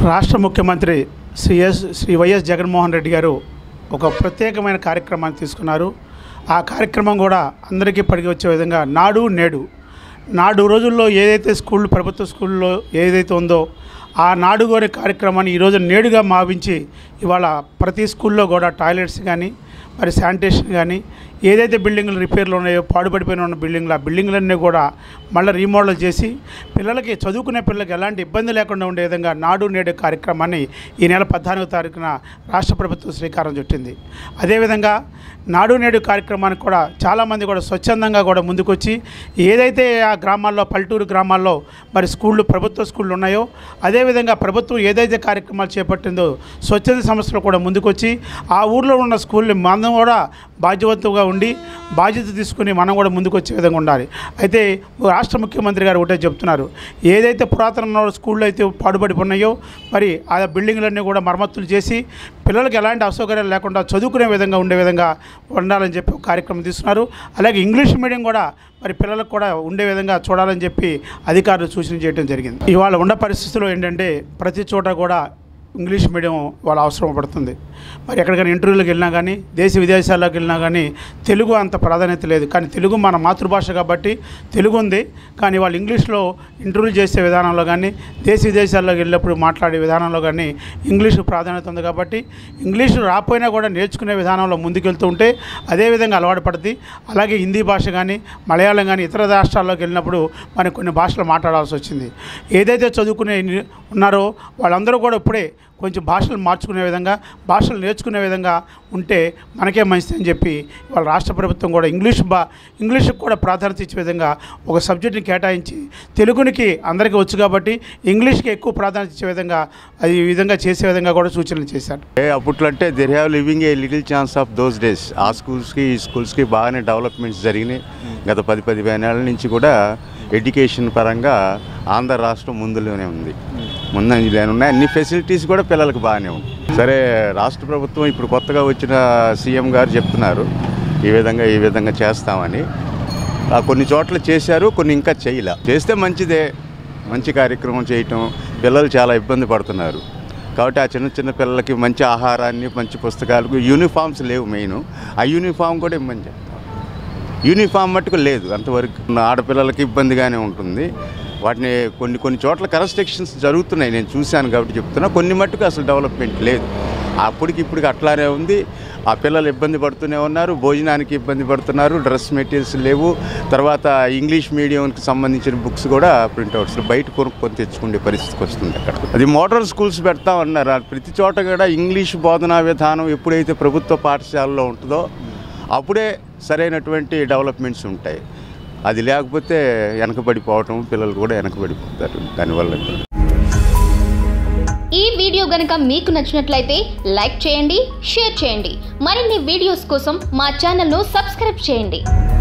రాష్ట్ర ముఖ్యమంత్రి Shri S Shri YS Jaganmohan Reddy గారు ఒక ప్రత్యేకమైన కార్యక్రమాన్ని తీసుకున్నారు ఆ కార్యక్రమం కూడా అందరికీ పడికి వచ్చే విధంగా నాడు నేడు నాడు రోజుల్లో ఏదైతే స్కూళ్ళు ప్రభుత్వ స్కూల్లో ఏదైతే ఉందో ఆ నాడు అనే కార్యక్రమాన్ని ఈరోజు నేడుగా మావించి ఇవాళ ప్రతి స్కూల్లో కూడా టాయిలెట్స్ కానీ మరి శానిటేషన్ కానీ ఏదైతే బిల్డింగ్లు రిపేర్లు ఉన్నాయో పాడుపడిపోయిన ఉన్న బిల్డింగ్లు ఆ బిల్డింగ్లన్నీ కూడా మళ్ళీ రీమోడల్ చేసి పిల్లలకి చదువుకునే పిల్లలకి ఎలాంటి ఇబ్బంది లేకుండా ఉండే విధంగా నాడు నేడు కార్యక్రమాన్ని ఈ నెల పద్నాలుగో తారీఖున రాష్ట్ర ప్రభుత్వం శ్రీకారం చుట్టింది అదేవిధంగా నాడు నేడు కార్యక్రమానికి కూడా చాలామంది కూడా స్వచ్ఛందంగా కూడా ముందుకొచ్చి ఏదైతే ఆ గ్రామాల్లో పల్లెటూరు గ్రామాల్లో మరి స్కూళ్ళు ప్రభుత్వ స్కూళ్ళు ఉన్నాయో అదేవిధంగా ప్రభుత్వం ఏదైతే కార్యక్రమాలు చేపట్టిందో స్వచ్ఛంద సంస్థలు కూడా ముందుకొచ్చి ఆ ఊర్లో ఉన్న స్కూల్ని మనం కూడా బాధ్యవంతంగా ఉండి బాధ్యత తీసుకుని మనం కూడా ముందుకు వచ్చే విధంగా ఉండాలి అయితే రాష్ట్ర ముఖ్యమంత్రి గారు ఒకటే చెప్తున్నారు ఏదైతే పురాతన స్కూళ్ళు అయితే పాడుబడి ఉన్నాయో మరి ఆ బిల్డింగ్లన్నీ కూడా మరమ్మతులు చేసి పిల్లలకి ఎలాంటి అసౌకర్యాలు లేకుండా చదువుకునే విధంగా ఉండే విధంగా ఉండాలని చెప్పి ఒక కార్యక్రమం తీసుకున్నారు అలాగే ఇంగ్లీష్ మీడియం కూడా మరి పిల్లలకు కూడా ఉండే విధంగా చూడాలని చెప్పి అధికారులు సూచన చేయడం జరిగింది ఇవాళ ఉన్న పరిస్థితుల్లో ఏంటంటే ప్రతి చోట కూడా ఇంగ్లీష్ మీడియం వాళ్ళ అవసరం పడుతుంది మరి ఎక్కడికైనా ఇంటర్వ్యూలకు వెళ్ళినా కానీ దేశ విదేశాల్లోకి వెళ్ళినా కానీ తెలుగు అంత ప్రాధాన్యత లేదు కానీ తెలుగు మన మాతృభాష కాబట్టి తెలుగు ఉంది కానీ వాళ్ళు ఇంగ్లీష్లో ఇంటర్వ్యూ చేసే విధానంలో కానీ దేశ విదేశాల్లోకి వెళ్ళినప్పుడు మాట్లాడే విధానంలో కానీ ఇంగ్లీషు ప్రాధాన్యత ఉంది కాబట్టి ఇంగ్లీషు రాకపోయినా కూడా నేర్చుకునే విధానంలో ముందుకెళ్తూ ఉంటే అదేవిధంగా అలవాటు పడుతుంది అలాగే హిందీ భాష కానీ మలయాళం కానీ ఇతర రాష్ట్రాల్లోకి వెళ్ళినప్పుడు మనం కొన్ని భాషలు మాట్లాడాల్సి వచ్చింది ఏదైతే చదువుకునే ఉన్నారో వాళ్ళందరూ కూడా ఇప్పుడే కొంచెం భాషలు మార్చుకునే విధంగా భాషలు నేర్చుకునే విధంగా ఉంటే మనకే మంచిది అని చెప్పి వాళ్ళ రాష్ట్ర ప్రభుత్వం కూడా ఇంగ్లీష్ బా ఇంగ్లీష్కి కూడా ప్రాధాన్యత ఇచ్చే విధంగా ఒక సబ్జెక్ట్ని కేటాయించి తెలుగునికి అందరికీ వచ్చు కాబట్టి ఇంగ్లీష్కి ఎక్కువ ప్రాధాన్యత ఇచ్చే విధంగా అది ఈ విధంగా చేసే విధంగా కూడా సూచనలు చేశారు ఏ అప్పట్లో అంటే there have living a little chance of those days ఆ స్కూల్స్కి ఈ స్కూల్స్కి బాగానే డెవలప్మెంట్స్ జరిగినాయి గత పది పదిహేను ఏళ్ళ నుంచి కూడా ఎడ్యుకేషన్ పరంగా ఆంధ్ర రాష్ట్రం ముందులోనే ఉంది ముందంజలోనే ఉన్నాయి అన్ని ఫెసిలిటీస్ కూడా పిల్లలకు బాగానే ఉంది సరే రాష్ట్ర ప్రభుత్వం ఇప్పుడు కొత్తగా వచ్చిన సీఎం గారు చెప్తున్నారు ఈ విధంగా ఈ విధంగా చేస్తామని ఆ కొన్ని చోట్ల చేశారు కొన్ని ఇంకా చేయలే చేస్తే మంచిదే మంచి కార్యక్రమం చేయటం పిల్లలు చాలా ఇబ్బంది పడుతున్నారు కాబట్టి ఆ చిన్న చిన్న పిల్లలకి మంచి ఆహారాన్ని మంచి పుస్తకాలకు యూనిఫామ్స్ లేవు మెయిన్ ఆ యూనిఫామ్ కూడా ఇవ్వమని చెప్తాం యూనిఫామ్ మట్టుకు లేదు అంతవరకు ఆడపిల్లలకి ఇబ్బందిగానే ఉంటుంది వాటిని కొన్ని కొన్ని చోట్ల కన్స్ట్రక్షన్స్ జరుగుతున్నాయి నేను చూశాను కాబట్టి చెప్తున్నా కొన్ని మట్టుకు అసలు డెవలప్మెంట్ లేదు అప్పటికి ఇప్పటికి అట్లానే ఉంది ఆ పిల్లలు ఇబ్బంది పడుతూనే ఉన్నారు భోజనానికి ఇబ్బంది పడుతున్నారు డ్రెస్ మెటీరియల్స్ లేవు తర్వాత ఇంగ్లీష్ మీడియంకి సంబంధించిన బుక్స్ కూడా ప్రింట్అవుట్స్ బయట కొనుక్కొని తెచ్చుకునే పరిస్థితికి వస్తుంది అక్కడ అది మోడల్ స్కూల్స్ పెడతా ఉన్నారు ఆ ప్రతి చోట కూడా ఇంగ్లీష్ బోధనా విధానం ఎప్పుడైతే ప్రభుత్వ పాఠశాలలో ఉంటుందో అప్పుడే సరైనటువంటి డెవలప్మెంట్స్ ఉంటాయి అది లేకపోతే వెనకబడిపోవటం పిల్లలు కూడా వెనకబడిపోతారు దానివల్ల ఈ వీడియో గనక మీకు నచ్చినట్లయితే లైక్ చేయండి షేర్ చేయండి మరిన్ని వీడియోస్ కోసం మా ఛానల్ను సబ్స్క్రైబ్ చేయండి